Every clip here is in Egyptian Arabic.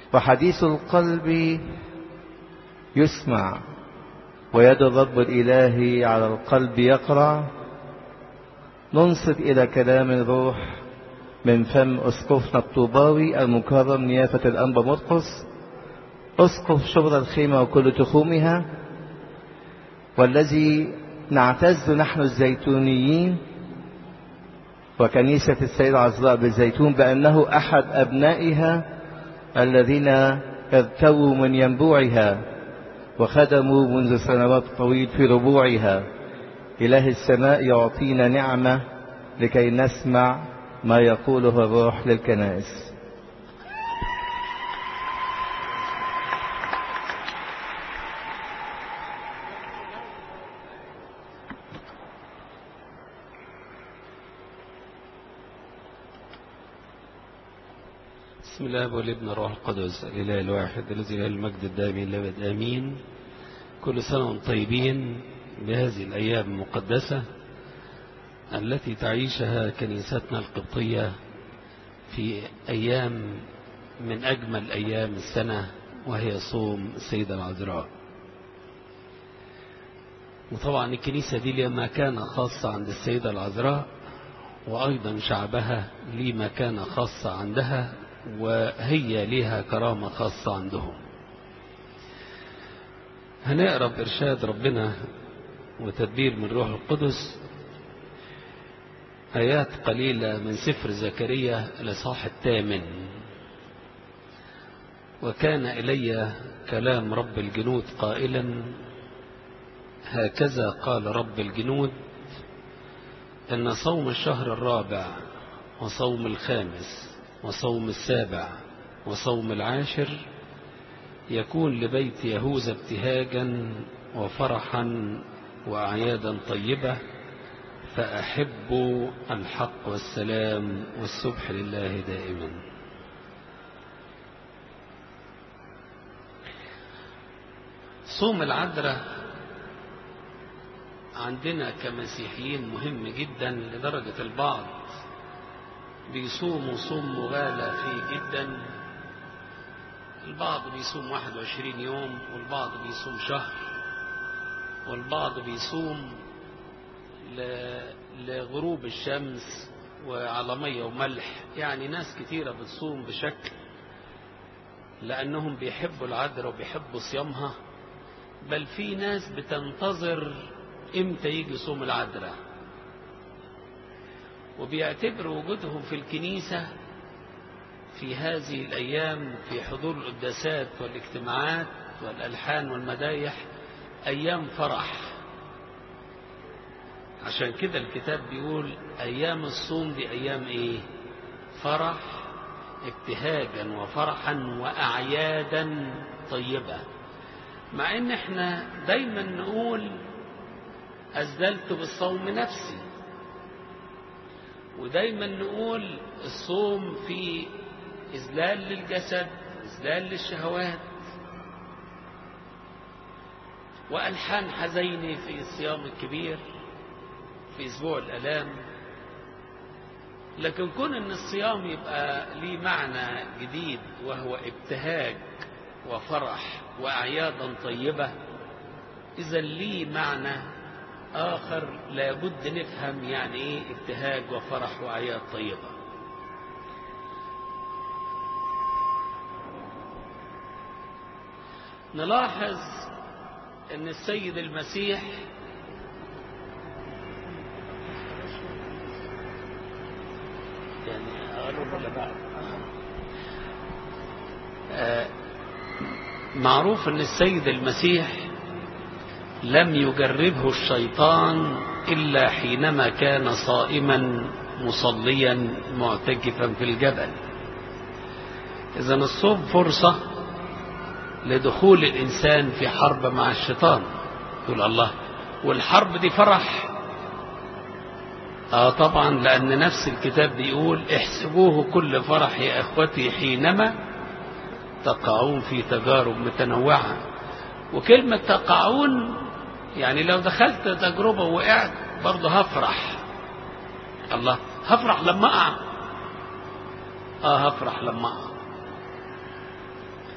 وحديث القلب يسمع ويد الرب الإلهي على القلب يقرع ننصت إلى كلام الروح من فم أسقفنا الطوباوي المكرم نيافة الأنبا مرقس أسقف شبر الخيمة وكل تخومها والذي نعتز نحن الزيتونيين وكنيسة السيدة عزراء بالزيتون بأنه أحد أبنائها الذين ارتووا من ينبوعها وخدموا منذ سنوات طويل في ربوعها إله السماء يعطينا نعمة لكي نسمع ما يقوله الروح للكنائس بسم الله والابن الروح القدس الإله الواحد الذي له المجد الدائم لابد آمين كل سنة وانتم طيبين بهذه الأيام المقدسة التي تعيشها كنيستنا القبطية في أيام من أجمل أيام السنة وهي صوم السيدة العذراء وطبعا الكنيسة دي لها مكانة خاصة عند السيدة العذراء وأيضا شعبها ليه مكانة خاصة عندها وهي لها كرامة خاصة عندهم هنقرا بإرشاد ربنا وتدبير من روح القدس آيات قليلة من سفر زكريا الإصحاح الثامن وكان إلي كلام رب الجنود قائلا هكذا قال رب الجنود إن صوم الشهر الرابع وصوم الخامس وصوم السابع وصوم العاشر يكون لبيت يهوذا ابتهاجا وفرحا وأعيادا طيبة فأحب الحق والسلام والسبح لله دائما صوم العذراء عندنا كمسيحيين مهم جدا لدرجة البعض بيصوموا صوم مغالى فيه جدا البعض بيصوم 21 يوم والبعض بيصوم شهر والبعض بيصوم لغروب الشمس وعلى مية وملح يعني ناس كتيرة بتصوم بشكل لأنهم بيحبوا العذراء وبيحبوا صيامها بل في ناس بتنتظر امتى يجي صوم العذراء وبيعتبروا وجودهم في الكنيسة في هذه الأيام في حضور القداسات والاجتماعات والألحان والمدايح أيام فرح عشان كده الكتاب بيقول أيام الصوم دي أيام إيه فرح ابتهاجا وفرحا وأعيادا طيبة مع ان احنا دايما نقول أزدلت بالصوم نفسي ودايما نقول الصوم في إذلال للجسد إذلال للشهوات وألحان حزينة في الصيام الكبير في أسبوع الألام لكن كون أن الصيام يبقى ليه معنى جديد وهو ابتهاج وفرح وأعيادا طيبة إذا ليه معنى آخر لابد نفهم يعني إيه ابتهاج وفرح وأعياد طيبة نلاحظ أن السيد المسيح يعني أقول ولا بعد آه معروف أن السيد المسيح لم يجربه الشيطان إلا حينما كان صائما مصليا معتكفا في الجبل إذا الصوم فرصة لدخول الإنسان في حرب مع الشيطان يقول الله والحرب دي فرح آه طبعا لأن نفس الكتاب بيقول احسبوه كل فرح يا أخوتي حينما تقعون في تجارب متنوعة وكلمة تقعون يعني لو دخلت تجربة وقعت برضه هفرح الله هفرح لما أقع آه هفرح لما أقع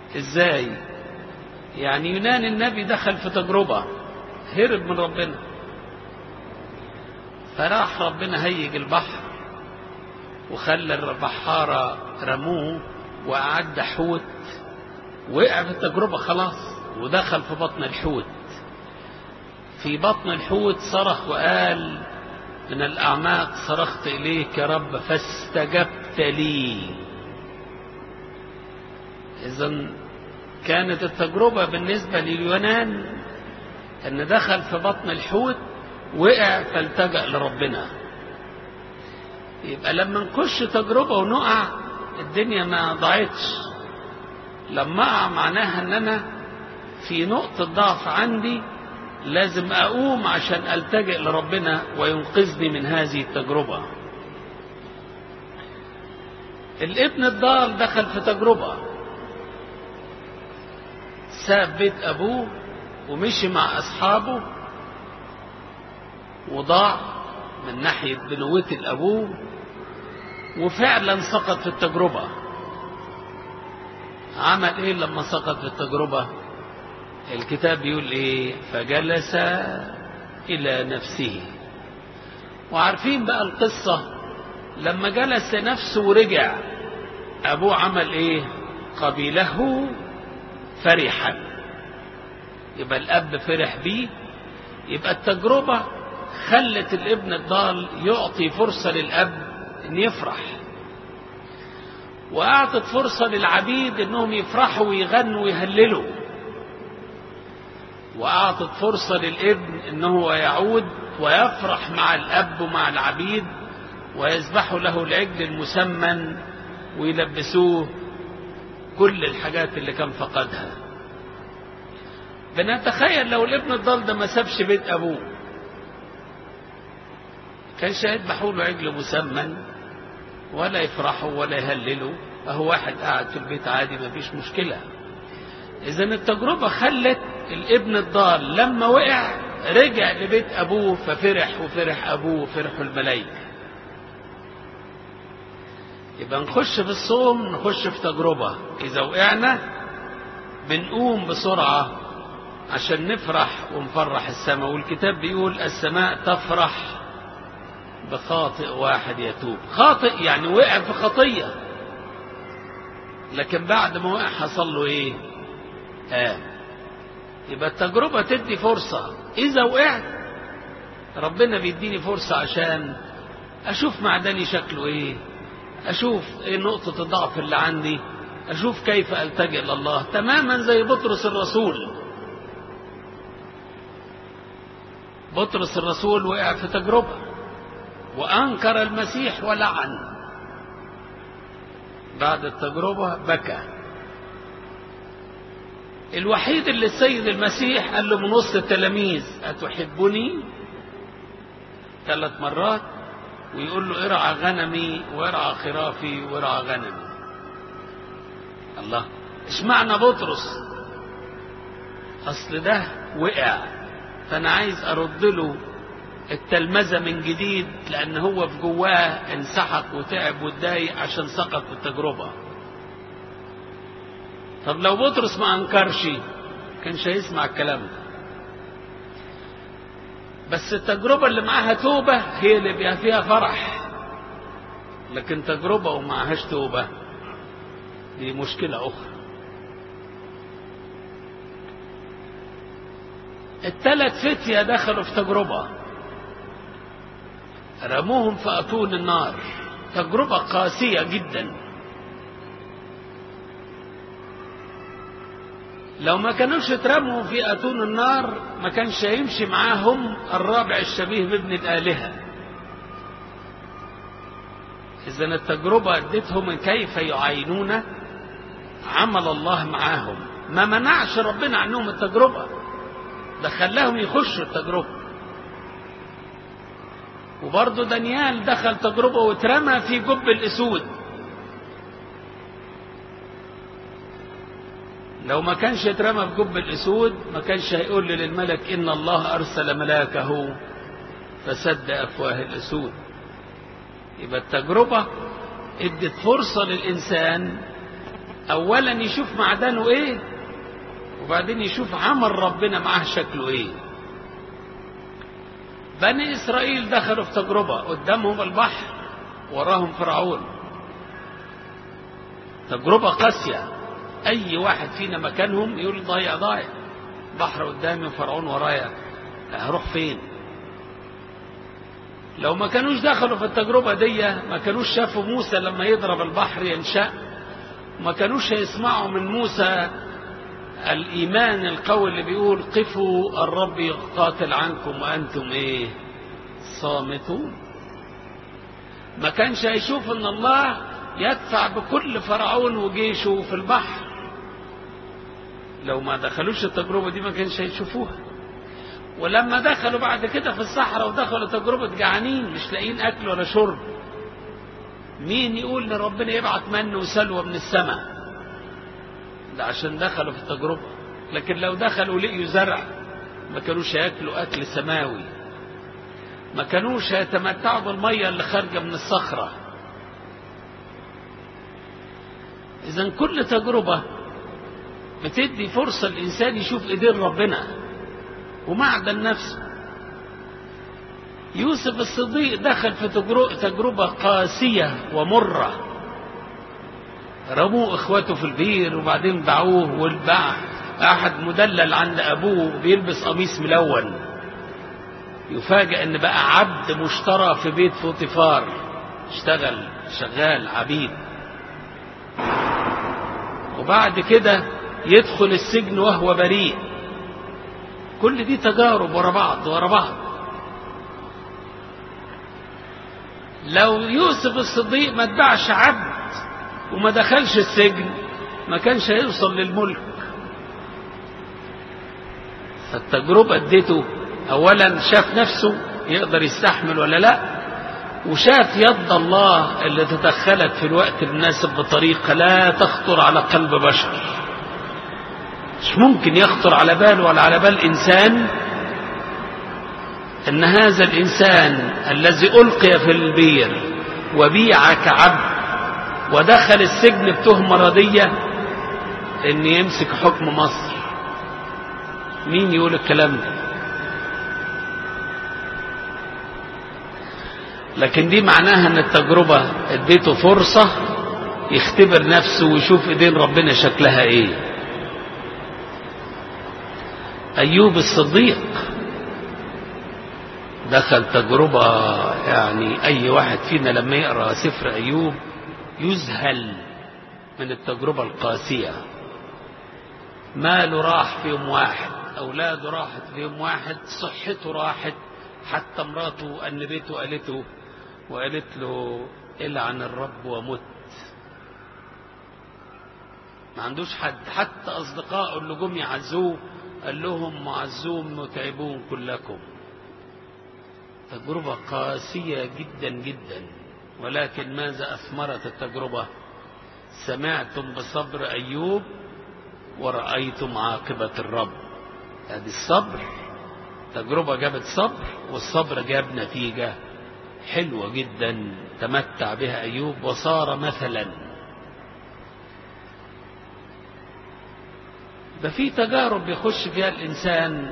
ازاي يعني يونان النبي دخل في تجربة هرب من ربنا فراح ربنا هيج البحر وخلى البحارة رموه وأعد حوت وقع في التجربة خلاص ودخل في بطن الحوت في بطن الحوت صرخ وقال من الأعماق صرخت إليك يا رب فاستجبت لي إذا كانت التجربة بالنسبة لليونان أن دخل في بطن الحوت وقع فالتجأ لربنا يبقى لما نخش تجربة ونقع الدنيا ما ضاعتش لما أقع معناها أن أنا في نقطة ضعف عندي لازم أقوم عشان ألتجئ لربنا وينقذني من هذه التجربة الابن الضال دخل في تجربة ساب بيت أبوه ومشي مع أصحابه وضاع من ناحية بنوة الأبوه وفعلا سقط في التجربة عمل ايه لما سقط في التجربة الكتاب يقول ايه فجلس الى نفسه وعارفين بقى القصة لما جلس نفسه ورجع ابوه عمل ايه قبيله فرحا يبقى الاب فرح بيه يبقى التجربة خلت الابن الضال يعطي فرصة للاب ان يفرح واعطت فرصة للعبيد انهم يفرحوا ويغنوا ويهللوا واعطت فرصة للابن انه يعود ويفرح مع الاب ومع العبيد ويذبحوا له العجل المسمن ويلبسوه كل الحاجات اللي كان فقدها بنتخيل لو الابن الضال ده ما سابش بيت ابوه كانش هيذبحوا له عجل مسمن ولا يفرحوا ولا يهللوا اهو واحد قاعد في البيت عادي ما فيش مشكلة اذا التجربة خلت الابن الضال لما وقع رجع لبيت ابوه ففرح وفرح ابوه وفرحوا الملائكة يبقى نخش في الصوم نخش في تجربة اذا وقعنا بنقوم بسرعة عشان نفرح ونفرح السماء والكتاب بيقول السماء تفرح بخاطئ واحد يتوب خاطئ يعني وقع في خطية لكن بعد ما وقع حصل له ايه آه. يبقى التجربة تدي فرصة إذا وقعت ربنا بيديني فرصة عشان أشوف معدني شكله إيه أشوف إيه نقطة الضعف اللي عندي أشوف كيف ألتجئ لله تماما زي بطرس الرسول بطرس الرسول وقع في تجربة وأنكر المسيح ولعن بعد التجربة بكى الوحيد اللي السيد المسيح قال له من وسط التلاميذ أتحبني ثلاث مرات ويقول له ارعى غنمي وارعى خرافي وارعى غنمي الله اشمعنى بطرس اصل ده وقع فانا عايز ارد له التلمذة من جديد لأن هو في جواه انسحق وتعب واتضايق عشان سقط في التجربة طب لو بطرس ما أنكرش كانش هيسمع الكلام ده بس التجربة اللي معاها توبة هي اللي بيها فيها فرح لكن تجربة ومعهاش توبة دي مشكلة أخرى الثلاث فتية دخلوا في تجربة رموهم في أتون النار تجربة قاسية جدا لو ما كانوش اترموا في أتون النار ما كانش هيمشي معاهم الرابع الشبيه بابن الآلهة إذا التجربة ادتهم كيف يعاينون عمل الله معاهم ما منعش ربنا عنهم التجربة ده خلاهم يخشوا التجربة وبرضه دانيال دخل تجربة واترمى في جب الأسود لو ما كانش اترمى في جب الأسود ما كانش هيقول للملك إن الله أرسل ملاكه فسد أفواه الأسود يبقى التجربة ادت فرصة للإنسان اولا يشوف معدنه ايه وبعدين يشوف عمل ربنا معاه شكله ايه بني اسرائيل دخلوا في تجربه قدامهم البحر وراهم فرعون تجربه قاسيه اي واحد فينا مكانهم يقول ضايع ضايع بحر قدامي وفرعون ورايا هروح فين لو ما كانوش دخلوا في التجربة دي ما كانوش شافوا موسى لما يضرب البحر ينشأ ما كانوش هيسمعوا من موسى الإيمان القوي اللي بيقول قفوا الرب يقاتل عنكم وأنتم إيه صامتون ما كانش هيشوف ان الله يدفع بكل فرعون وجيشه في البحر لو ما دخلوش التجربة دي ما كانش هيشوفوها ولما دخلوا بعد كده في الصحراء ودخلوا تجربة جعانين مش لاقيين أكل ولا شرب مين يقول ان ربنا يبعت من وسلوى من السماء ده عشان دخلوا في التجربة لكن لو دخلوا لقيوا زرع ما كانوش هياكلوا أكل سماوي ما كانوش هيتمتعوا بالمية اللي خارجة من الصخرة إذا كل تجربة بتدي فرصة الإنسان يشوف إيدين ربنا ومعدن نفسه يوسف الصديق دخل في تجربة قاسية ومرة رموه اخواته في البير وبعدين باعوه والباع احد مدلل عند ابوه بيلبس قميص ملون يفاجئ ان بقى عبد مشترى في بيت فوطيفار اشتغل شغال عبيد وبعد كده يدخل السجن وهو بريء كل دي تجارب ورا بعض ورا بعض لو يوسف الصديق ما اتباعش عبد وما دخلش السجن ما كانش هيوصل للملك فالتجربة اديته اولا شاف نفسه يقدر يستحمل ولا لا وشاف يد الله اللي تدخلت في الوقت المناسب بطريقة لا تخطر على قلب بشر مش ممكن يخطر على بال ولا على بال إنسان أن هذا الإنسان الذي ألقي في البير وبيع كعبد ودخل السجن بتهمة ردية أن يمسك حكم مصر مين يقول الكلام ده لكن دي معناها ان التجربة اديته فرصة يختبر نفسه ويشوف ايدين ربنا شكلها ايه ايوب الصديق دخل تجربة يعني اي واحد فينا لما يقرأ سفر ايوب يذهل من التجربة القاسية ماله راح في يوم واحد اولاده راحت في يوم واحد صحته راحت حتى مراته أنبته قالته وقالت له العن الرب ومت ما عندوش حد حتى أصدقائه اللي جم يعزوه قال لهم معزون متعبون كلكم تجربة قاسية جدا جدا ولكن ماذا أثمرت التجربة سمعتم بصبر أيوب ورأيتم عاقبة الرب هذه الصبر تجربة جابت صبر والصبر جاب نتيجة حلوة جدا تمتع بها أيوب وصار مثلا ده في تجارب يخش فيها الإنسان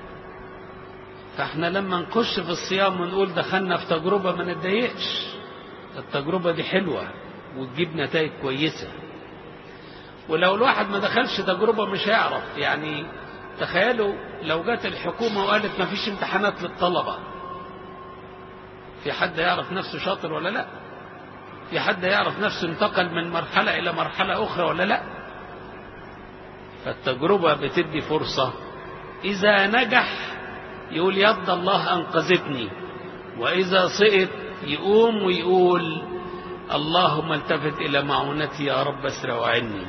فاحنا لما نخش في الصيام ونقول دخلنا في تجربة ما نتضايقش التجربة دي حلوة وتجيب نتائج كويسة ولو الواحد ما دخلش تجربة مش هيعرف يعني تخيلوا لو جت الحكومة وقالت ما فيش امتحانات للطلبة في حد يعرف نفسه شاطر ولا لا في حد يعرف نفسه انتقل من مرحلة إلى مرحلة أخرى ولا لا فالتجربة بتدي فرصة إذا نجح يقول يد الله أنقذتني وإذا سقط يقوم ويقول اللهم التفت إلى معونتي يا رب اسرع وعني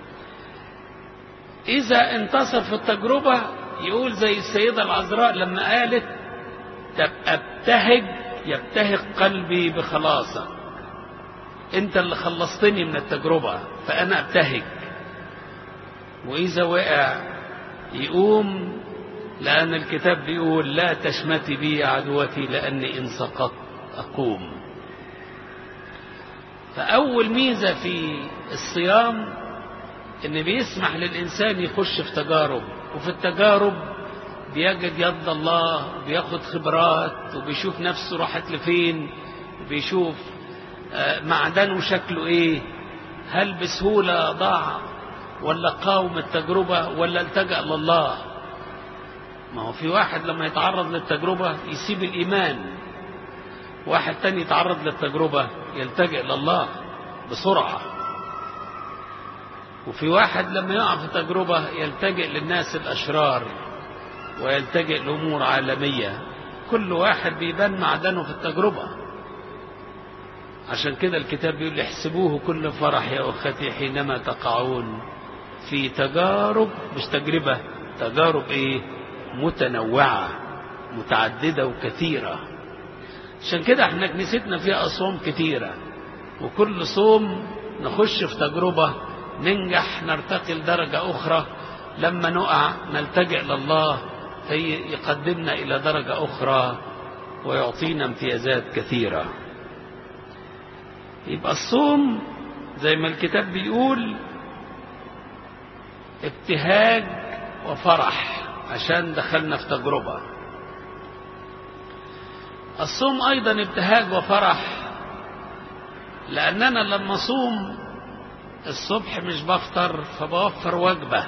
إذا انتصر في التجربة يقول زي السيدة العذراء لما قالت أبتهج يبتهج قلبي بخلاصك أنت اللي خلصتني من التجربة فأنا أبتهج وإذا وقع يقوم لأن الكتاب بيقول لا تشمتي بي عدوتي لأني إن سقطت أقوم فأول ميزة في الصيام ان بيسمح للإنسان يخش في تجارب وفي التجارب بيجد يد الله وبياخد خبرات وبيشوف نفسه راحت لفين وبيشوف معدنه شكله ايه هل بسهولة ضاع ولا قاوم التجربة ولا التجأ لله ما هو في واحد لما يتعرض للتجربة يسيب الإيمان واحد تاني يتعرض للتجربة يلتجئ لله بسرعة وفي واحد لما يقع في تجربة يلتجئ للناس الأشرار ويلتجئ لأمور عالمية كل واحد بيبان معدنه في التجربة عشان كده الكتاب بيقول احسبوه كل فرح يا أختي حينما تقعون في تجارب مش تجربة تجارب ايه متنوعة متعددة وكثيرة عشان كده احنا كنيستنا فيها أصوام كثيرة وكل صوم نخش في تجربة ننجح نرتقي لدرجة أخرى لما نقع نلتجئ لله يقدمنا إلى درجة أخرى ويعطينا امتيازات كثيرة يبقى الصوم زي ما الكتاب بيقول ابتهاج وفرح عشان دخلنا في تجربة الصوم أيضا ابتهاج وفرح لأننا لما صوم الصبح مش بفطر فبوفر وجبة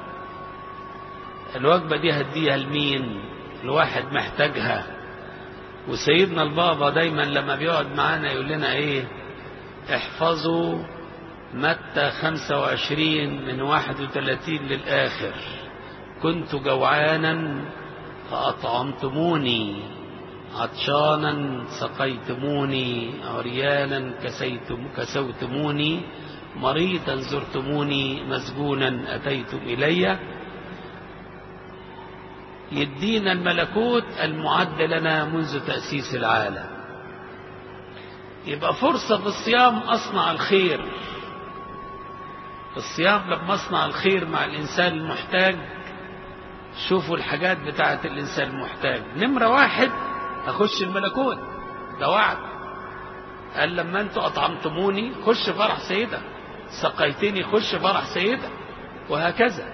الوجبة دي هديها لمين الواحد محتاجها وسيدنا البابا دايما لما بيقعد معانا يقول لنا ايه احفظوا متى 25 من 31 للآخر كنت جوعانا فأطعمتموني عطشانا سقيتموني عريانا كسيتم كسوتموني مريضا زرتموني مسجونا أتيتم إلي يدينا الملكوت المعد لنا منذ تأسيس العالم يبقى فرصة في الصيام أصنع الخير الصيام لما أصنع الخير مع الإنسان المحتاج شوفوا الحاجات بتاعة الإنسان المحتاج نمرة واحد أخش الملكوت ده وعد قال لما أنتوا أطعمتموني خش فرح سيدة سقيتني خش فرح سيدة وهكذا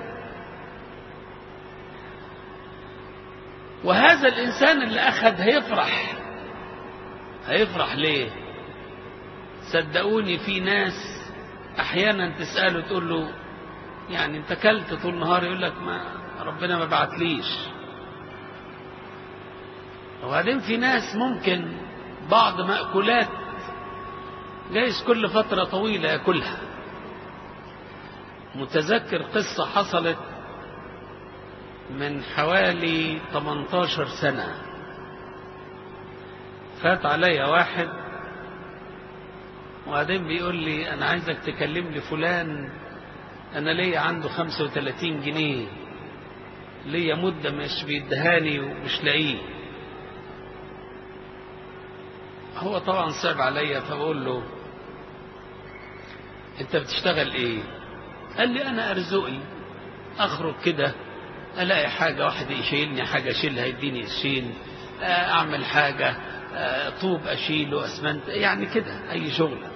وهذا الإنسان اللي أخذ هيفرح هيفرح ليه صدقوني في ناس أحيانا تسأله تقول له يعني انت كلت طول النهار يقول لك ما ربنا ما بعتليش وبعدين في ناس ممكن بعض مأكولات جايز كل فترة طويلة ياكلها متذكر قصة حصلت من حوالي 18 سنة فات عليا واحد وبعدين بيقول لي أنا عايزك تكلم لي فلان أنا ليا عنده 35 جنيه ليا مدة مش بيدهاني ومش لاقيه هو طبعا صعب عليا فبقول له انت بتشتغل ايه قال لي انا ارزقي اخرج كده الاقي حاجة واحد يشيلني حاجة اشيلها يديني قرشين اعمل حاجة طوب اشيله اسمنت يعني كده اي شغلة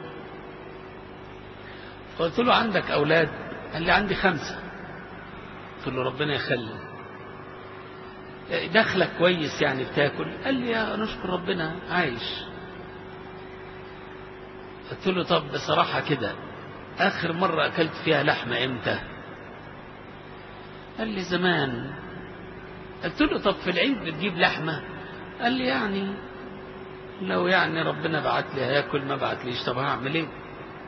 قلت له عندك اولاد قال لي عندي خمسة قلت له ربنا يخلي دخلك كويس يعني بتاكل قال لي يا نشكر ربنا عايش قلت له طب بصراحة كده آخر مرة أكلت فيها لحمة إمتى قال لي زمان قلت له طب في العيد بتجيب لحمة قال لي يعني لو يعني ربنا بعت لي هياكل ما بعت ليش طب هعمل ايه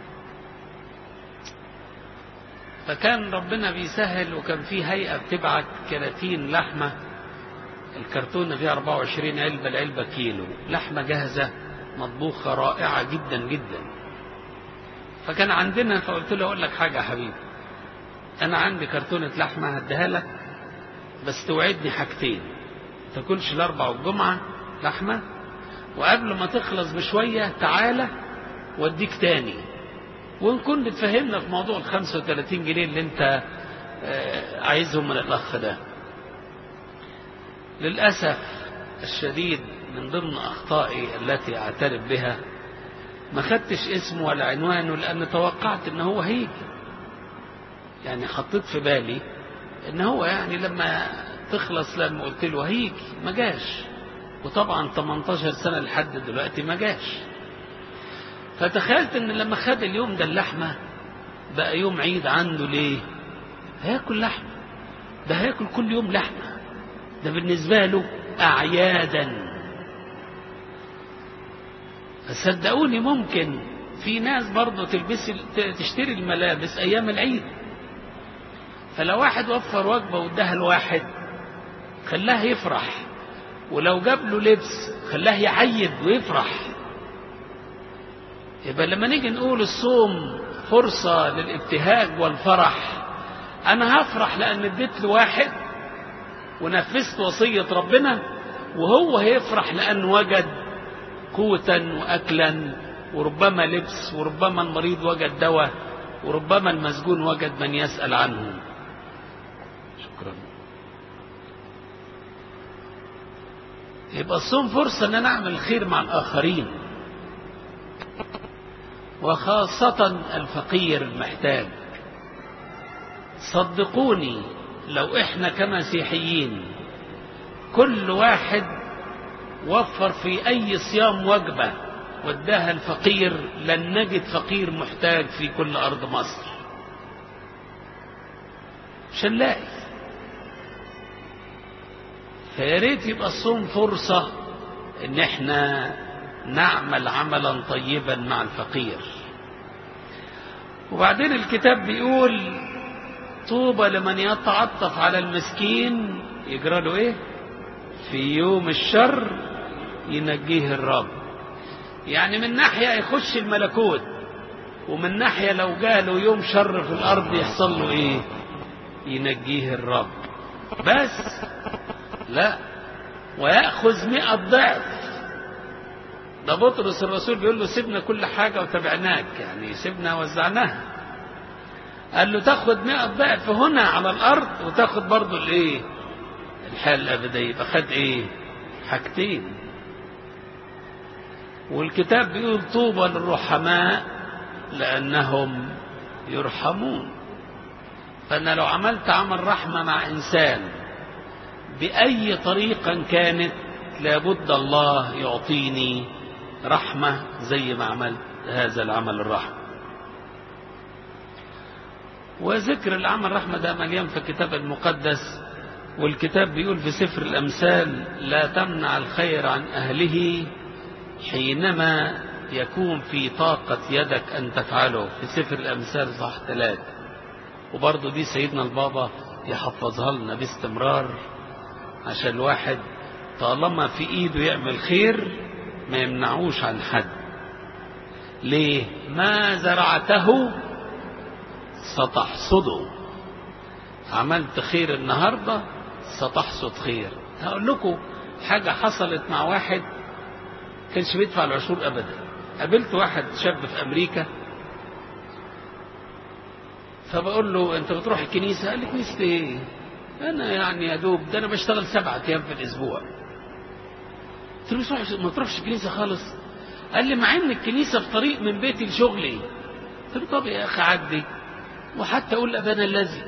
فكان ربنا بيسهل وكان في هيئة بتبعت كراتين لحمة الكرتونة فيها 24 علبة العلبة كيلو لحمة جاهزة مطبوخة رائعة جدا جدا فكان عندنا فقلت له أقول لك حاجة يا حبيبي أنا عندي كرتونة لحمة هديها لك بس توعدني حاجتين تاكلش الأربع والجمعة لحمة وقبل ما تخلص بشوية تعالى واديك تاني ونكون بتفهمنا في موضوع ال 35 جنيه اللي انت عايزهم من الأخ ده للأسف الشديد من ضمن أخطائي التي أعترف بها ما خدتش اسمه ولا عنوانه لأن توقعت إن هو هيجي يعني حطيت في بالي ان هو يعني لما تخلص لما قلت له هيجي ما جاش وطبعا 18 سنة لحد دلوقتي ما جاش فتخيلت ان لما خد اليوم ده اللحمة بقى يوم عيد عنده ليه هياكل لحمة ده هياكل كل يوم لحمة ده بالنسبة له أعيادا صدقوني ممكن في ناس برضه تلبس تشتري الملابس أيام العيد فلو واحد وفر وجبة واداها لواحد خلاه يفرح ولو جاب له لبس خلاه يعيد ويفرح يبقى لما نيجي نقول الصوم فرصة للابتهاج والفرح أنا هفرح لأن اديت له واحد ونفذت وصية ربنا وهو هيفرح لأن وجد قوتا وأكلا وربما لبس وربما المريض وجد دواء وربما المسجون وجد من يسأل عنه شكرا يبقى الصوم فرصة ان انا اعمل خير مع الاخرين وخاصة الفقير المحتاج صدقوني لو احنا كمسيحيين كل واحد وفر في اي صيام وجبة واداها الفقير لن نجد فقير محتاج في كل ارض مصر مش هنلاقي فياريت يبقى الصوم فرصة ان احنا نعمل عملا طيبا مع الفقير وبعدين الكتاب بيقول طوبى لمن يتعطف على المسكين يجرى له ايه في يوم الشر ينجيه الرب يعني من ناحية يخش الملكوت ومن ناحية لو جاله يوم شر في الأرض يحصل له إيه ينجيه الرب بس لا ويأخذ مئة ضعف ده بطرس الرسول بيقول له سيبنا كل حاجة وتبعناك يعني سيبنا وزعناها قال له تاخد مئة ضعف هنا على الأرض وتاخد برضه الإيه الحياة الأبدية يبقى خد إيه حاجتين والكتاب بيقول طوبى للرحماء لأنهم يرحمون فأنا لو عملت عمل رحمة مع إنسان بأي طريقة كانت لابد الله يعطيني رحمة زي ما عملت هذا العمل الرحمة وذكر العمل الرحمة ده مليان في الكتاب المقدس والكتاب بيقول في سفر الأمثال لا تمنع الخير عن أهله حينما يكون في طاقة يدك أن تفعله في سفر الأمثال صح ثلاثة وبرضه دي سيدنا البابا يحفظها لنا باستمرار عشان الواحد طالما في ايده يعمل خير ما يمنعوش عن حد ليه ما زرعته ستحصده عملت خير النهاردة ستحصد خير هقول لكم حاجة حصلت مع واحد كانش بيدفع العشور ابدا قابلت واحد شاب في امريكا فبقول له انت بتروح الكنيسة قال لي كنيسة ايه انا يعني يا دوب ده انا بشتغل سبعة ايام في الاسبوع قلت له ما تروحش الكنيسة خالص قال لي مع ان الكنيسة في طريق من بيتي لشغلي قلت له طب يا اخي عدي وحتى اقول ابانا الذي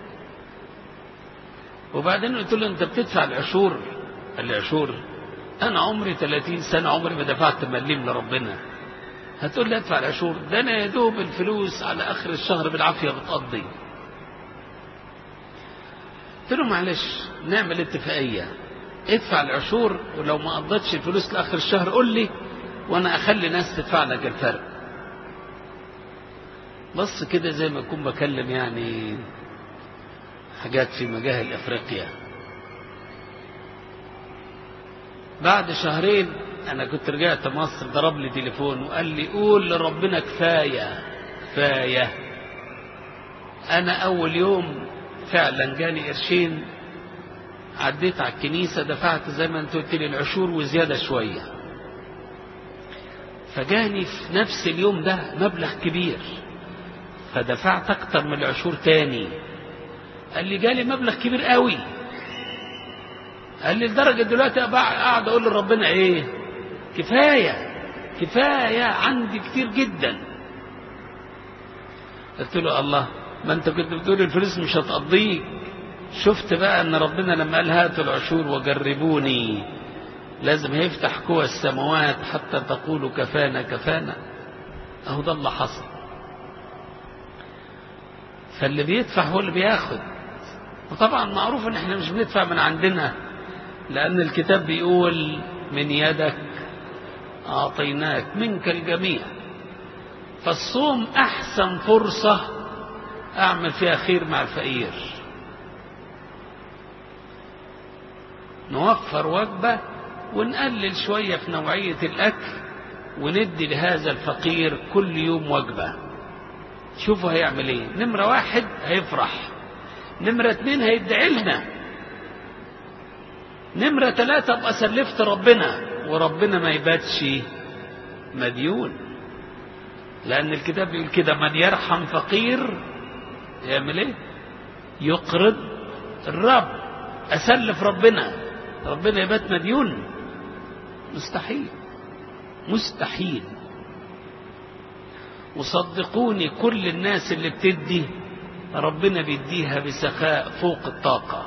وبعدين قلت له انت بتدفع العشور قال لي عشور انا عمري 30 سنة عمري ما دفعت مليم لربنا هتقول لي ادفع العشور ده انا يا دوب الفلوس على اخر الشهر بالعافية بتقضي قلت له معلش نعمل اتفاقية ادفع العشور ولو ما قضيتش الفلوس لاخر الشهر قول لي وانا اخلي ناس تدفع لك الفرق بص كده زي ما اكون بكلم يعني حاجات في مجاهل افريقيا بعد شهرين انا كنت رجعت مصر ضرب لي تليفون وقال لي قول لربنا كفايه كفايه انا اول يوم فعلا جاني قرشين عديت على الكنيسة دفعت زي ما انت قلت لي العشور وزيادة شوية فجاني في نفس اليوم ده مبلغ كبير فدفعت اكتر من العشور تاني قال لي جالي مبلغ كبير قوي قال لي لدرجة دلوقتي قاعد اقول لربنا ايه كفاية كفاية عندي كتير جدا قلت له الله ما انت كنت بتقول الفلوس مش هتقضيك شفت بقى ان ربنا لما قال هاتوا العشور وجربوني لازم هيفتح قوى السماوات حتى تقولوا كفانا كفانا اهو ده اللي حصل فاللي بيدفع هو اللي بياخد وطبعا معروف ان احنا مش بندفع من عندنا لان الكتاب بيقول من يدك اعطيناك منك الجميع فالصوم احسن فرصة اعمل فيها خير مع الفقير نوفر وجبة ونقلل شوية في نوعية الأكل وندي لهذا الفقير كل يوم وجبة شوفوا هيعمل ايه نمرة واحد هيفرح نمرة اتنين هيدعي لنا نمرة تلاتة ابقى سلفت ربنا وربنا ما يباتش مديون لأن الكتاب بيقول كده من يرحم فقير يعمل ايه يقرض الرب أسلف ربنا ربنا يبات مديون مستحيل مستحيل وصدقوني كل الناس اللي بتدي ربنا بيديها بسخاء فوق الطاقة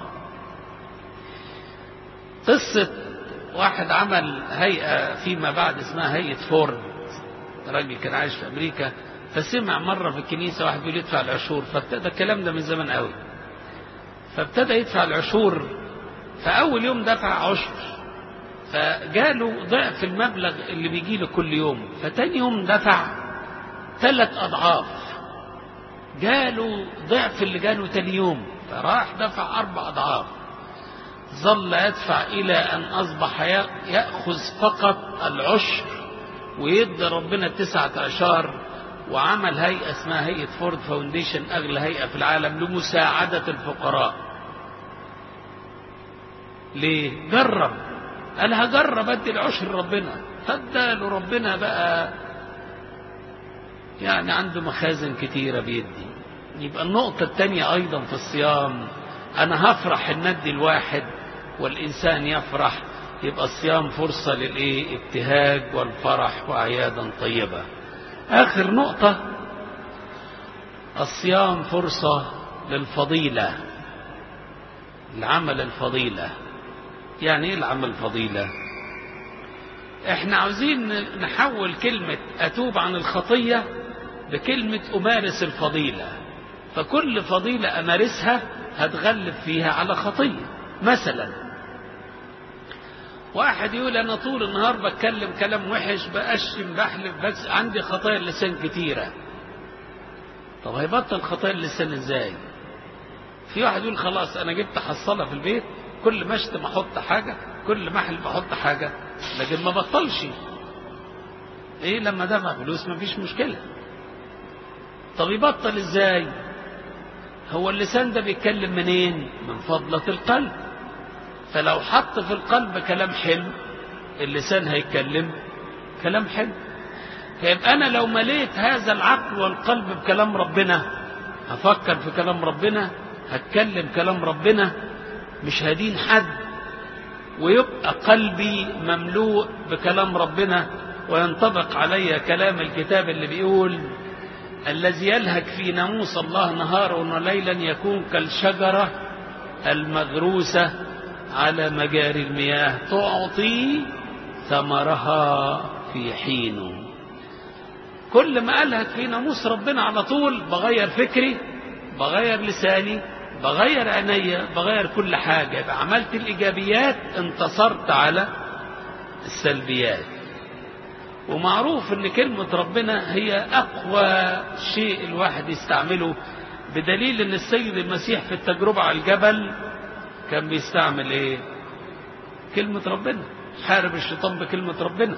قصة واحد عمل هيئة فيما بعد اسمها هيئة فورد راجل كان عايش في أمريكا فسمع مرة في الكنيسة واحد بيقول يدفع العشور فابتدى الكلام ده من زمان قوي فابتدى يدفع العشور فأول يوم دفع عشر فجاله ضعف المبلغ اللي بيجي له كل يوم فتاني يوم دفع ثلاث أضعاف جاله ضعف اللي جاله تاني يوم فراح دفع أربع أضعاف ظل يدفع إلى أن أصبح يأخذ فقط العشر ويدي ربنا تسعة عشر وعمل هيئة اسمها هيئة فورد فاونديشن أغلى هيئة في العالم لمساعدة الفقراء ليه جرب قال هجرب ادي العشر ربنا فاداله ربنا بقى يعني عنده مخازن كتيرة بيدي يبقى النقطة التانية أيضا في الصيام أنا هفرح إن أدي الواحد والإنسان يفرح يبقى الصيام فرصة للإيه ابتهاج والفرح وأعيادا طيبة آخر نقطة الصيام فرصة للفضيلة العمل الفضيلة يعني ايه العمل الفضيلة احنا عاوزين نحول كلمة اتوب عن الخطية بكلمة امارس الفضيلة فكل فضيلة امارسها هتغلب فيها على خطية مثلا واحد يقول انا طول النهار بتكلم كلام وحش بأشتم بحلف بس عندي خطايا اللسان كتيرة طب هيبطل خطايا اللسان ازاي في واحد يقول خلاص انا جبت حصالة في البيت كل ما اشتم احط حاجة كل ما احلف احط حاجة لكن ما بطلش ايه لما دفع فلوس مفيش مشكلة طب يبطل ازاي هو اللسان ده بيتكلم منين من فضلة القلب فلو حط في القلب كلام حلو اللسان هيتكلم كلام حلو فيبقى انا لو مليت هذا العقل والقلب بكلام ربنا هفكر في كلام ربنا هتكلم كلام ربنا مش هدين حد ويبقى قلبي مملوء بكلام ربنا وينطبق علي كلام الكتاب اللي بيقول الذي يلهج في ناموس الله نهارا وليلا يكون كالشجرة المغروسة على مجاري المياه تعطي ثمرها في حينه كل ما ألهج في ناموس ربنا على طول بغير فكري بغير لساني بغير عينيا بغير كل حاجة يبقى عملت الإيجابيات انتصرت على السلبيات ومعروف ان كلمة ربنا هي اقوى شيء الواحد يستعمله بدليل ان السيد المسيح في التجربة على الجبل كان بيستعمل ايه كلمة ربنا حارب الشيطان بكلمة ربنا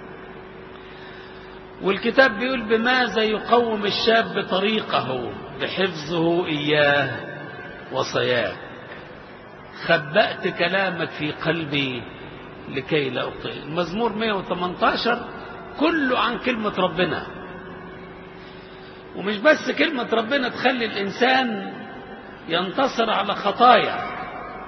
والكتاب بيقول بماذا يقوم الشاب طريقه بحفظه إياه وصياك خبأت كلامك في قلبي لكي لا أخطئ المزمور 118 كله عن كلمة ربنا ومش بس كلمة ربنا تخلي الإنسان ينتصر على خطايا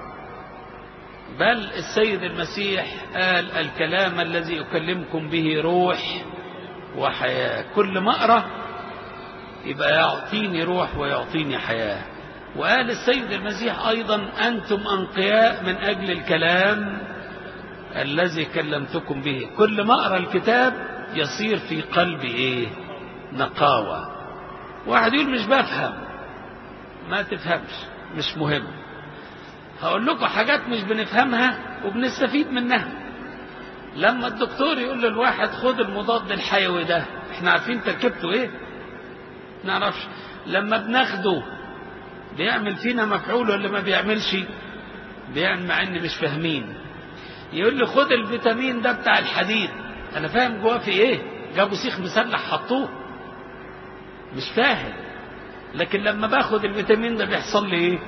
بل السيد المسيح قال الكلام الذي أكلمكم به روح وحياة كل ما أقرأ يبقى يعطيني روح ويعطيني حياة وقال السيد المسيح أيضا أنتم أنقياء من أجل الكلام الذي كلمتكم به كل ما أقرأ الكتاب يصير في قلبي إيه نقاوة واحد يقول مش بفهم ما تفهمش مش مهم هقول لكم حاجات مش بنفهمها وبنستفيد منها لما الدكتور يقول للواحد خد المضاد الحيوي ده احنا عارفين تركيبته ايه نعرفش لما بناخده بيعمل فينا مفعول ولا ما بيعملش بيعمل مع ان مش فاهمين يقول لي خد الفيتامين ده بتاع الحديد انا فاهم جواه في ايه جابوا سيخ مسلح حطوه مش فاهم لكن لما باخد الفيتامين ده بيحصل لي ايه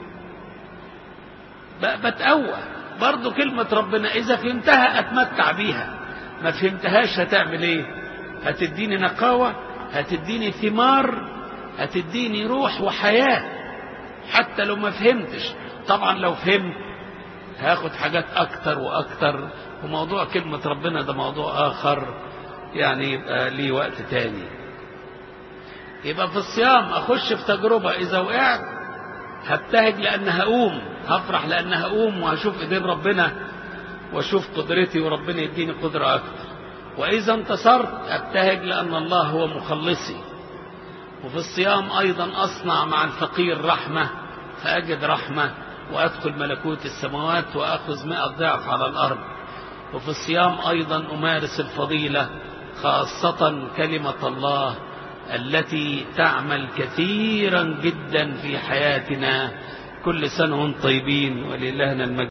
بتقوى برضو كلمة ربنا إذا فهمتها أتمتع بيها ما فهمتهاش هتعمل إيه هتديني نقاوة هتديني ثمار هتديني روح وحياة حتى لو ما فهمتش طبعا لو فهمت هاخد حاجات أكتر وأكتر وموضوع كلمة ربنا ده موضوع آخر يعني يبقى ليه وقت تاني يبقى في الصيام أخش في تجربة إذا وقعت هبتهج لأن هقوم هفرح لأن هقوم وهشوف إيدين ربنا واشوف قدرتي وربنا يديني قدرة أكتر وإذا انتصرت أبتهج لأن الله هو مخلصي وفي الصيام أيضا أصنع مع الفقير رحمة فأجد رحمة وأدخل ملكوت السماوات وأخذ مئة ضعف على الأرض وفي الصيام أيضا أمارس الفضيلة خاصة كلمة الله التي تعمل كثيرا جدا في حياتنا كل سنة وانتم طيبين ولإلهنا المجد